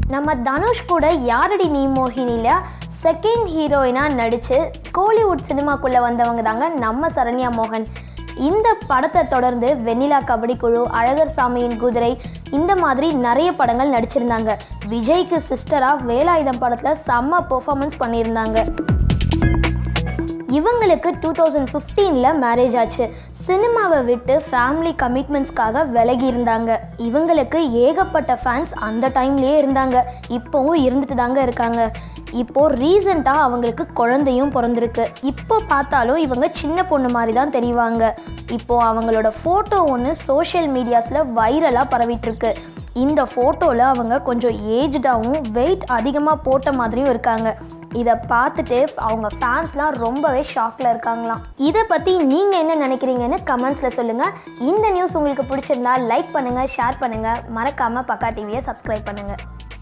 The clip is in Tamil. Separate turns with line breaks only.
நம்ம தனுஷ் கூட யாரடி நீ மோகினியில் செகண்ட் ஹீரோயினாக நடித்து கோலிவுட் சினிமாக்குள்ளே வந்தவங்க தாங்க நம்ம சரண்யா மோகன் இந்த படத்தை தொடர்ந்து வெண்ணிலா கபடி குழு அழகர் சாமியின் குதிரை இந்த மாதிரி நிறைய படங்கள் நடிச்சிருந்தாங்க விஜய்க்கு சிஸ்டராக வேலாயுதம் படத்தில் செம்ம பெர்ஃபார்மன்ஸ் பண்ணியிருந்தாங்க இவங்களுக்கு டூ தௌசண்ட் ஃபிஃப்டீனில் மேரேஜ் ஆச்சு சினிமாவை விட்டு ஃபேமிலி கமிட்மெண்ட்ஸ்க்காக விலகி இருந்தாங்க இவங்களுக்கு ஏகப்பட்ட ஃபேன்ஸ் அந்த டைம்லேயே இருந்தாங்க இப்போவும் இருந்துட்டு தாங்க இருக்காங்க இப்போ ரீசண்டாக அவங்களுக்கு குழந்தையும் பிறந்திருக்கு இப்போ பார்த்தாலும் இவங்க சின்ன பொண்ணு மாதிரி தான் தெரிவாங்க இப்போ அவங்களோட ஃபோட்டோ ஒன்று சோஷியல் மீடியாஸில் வைரலாக பரவிட்டு இருக்கு இந்த ஃபோட்டோவில் அவங்க கொஞ்சம் ஏஜ்டாகவும் வெயிட் அதிகமாக போட்ட மாதிரியும் இருக்காங்க இதை பார்த்துட்டு அவங்க ஃபேன்ஸ்லாம் ரொம்பவே ஷாக்கில் இருக்காங்களாம் இதை பற்றி நீங்கள் என்ன நினைக்கிறீங்கன்னு கமெண்ட்ஸில் சொல்லுங்கள் இந்த நியூஸ் உங்களுக்கு பிடிச்சிருந்தா லைக் பண்ணுங்கள் ஷேர் பண்ணுங்கள் மறக்காமல் பக்கா டிவியை சப்ஸ்கிரைப் பண்ணுங்கள்